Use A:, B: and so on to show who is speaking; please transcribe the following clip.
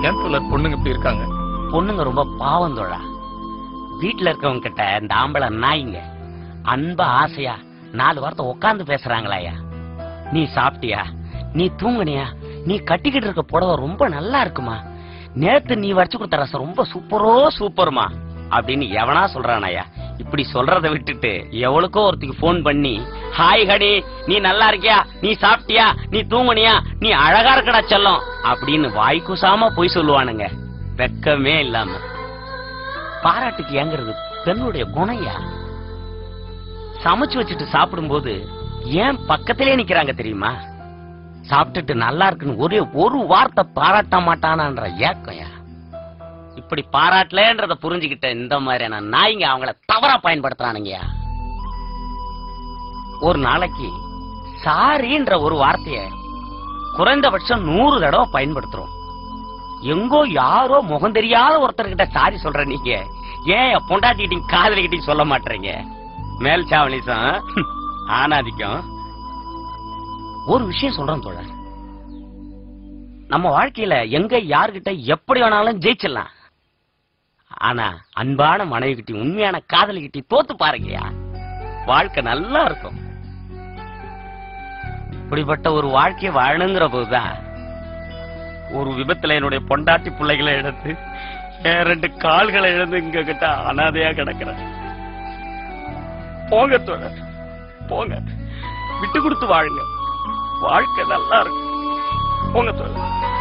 A: ஏன் தோழர் பொண்ணுங்க இப்படி இருக்காங்க
B: பொண்ணுங்க ரொம்ப பாவம் தோழா வீட்டுல இருக்கவங்க கிட்ட இந்த ஆம்பளை நாய்ங்க அன்பா ஆசையா நாலு வார்த்தை உட்கார்ந்து பேசுறாங்களாயா நீ சாப்பிட்டியா நீ தூங்குனியா நீ கட்டிக்கிட்டு இருக்க புடவை ரொம்ப நல்லா இருக்குமா நேத்து நீ வச்சு கொடுத்த ரசம் ரொம்ப சூப்பரோ சூப்பர்மா அப்படின்னு எவனா சொல்றானாயா இப்படி சொல்றத விட்டுட்டு எவளுக்கோ ஒருத்திக்கு ஃபோன் பண்ணி ஹாய் ஹடி நீ நல்லா இருக்கியா நீ சாப்பிட்டியா நீ தூங்குனியா நீ அழகா இருக்கடா செல்லம் அப்படின்னு வாய் கூசாம போய் சொல்லுவானுங்க வெக்கமே இல்லாம பாராட்டுக்கு ஏங்குறது பெண்ணுடைய குணையா சமைச்சு வச்சுட்டு சாப்பிடும்போது ஏன் பக்கத்திலே நிக்கிறாங்க தெரியுமா சாப்பிட்டுட்டு நல்லா இருக்குன்னு ஒரே ஒரு வார்த்தை பாராட்ட மாட்டானான்ற ஏக்கம்யா இப்படி பாராட்டலன்றத புரிஞ்சுக்கிட்ட இந்த மாதிரியான நாய்ங்க அவங்கள தவறா பயன்படுத்துறானுங்கயா ஒரு நாளைக்கு சாரின்ற ஒரு வார்த்தைய குறைந்தபட்சம் நூறு தடவை பயன்படுத்துறோம் எங்கோ யாரோ முகம் தெரியாத ஒருத்தர்கிட்ட சாரி சொல்ற நீங்க ஏன் பொண்டாட்டிக்கிட்டையும் காதலிக்கிட்டையும் சொல்ல மாட்டீங்க மேல் சாவலிசம் ஆனாதிக்கம் ஒரு விஷயம் சொல்றேன் தோழர் நம்ம வாழ்க்கையில எங்க யார்கிட்ட எப்படி வேணாலும் ஜெயிச்சிடலாம் ஆனா அன்பான மனைவி கிட்ட உண்மையான காதலி கிட்ட தோத்து பாருங்கயா வாழ்க்கை நல்லா இருக்கும் இப்படிப்பட்ட ஒரு வாழ்க்கையை வாழணுங்கிற போதுதான் ஒரு விபத்துல என்னுடைய பொண்டாட்டி பிள்ளைகளை இழந்து என் ரெண்டு கால்களை இழந்து இங்க கிட்ட அனாதையா கிடக்குறேன் போங்க தோழர் போங்க விட்டு கொடுத்து வாழுங்க வாழ்க்கை நல்லா இருக்கும் போங்க தோழர்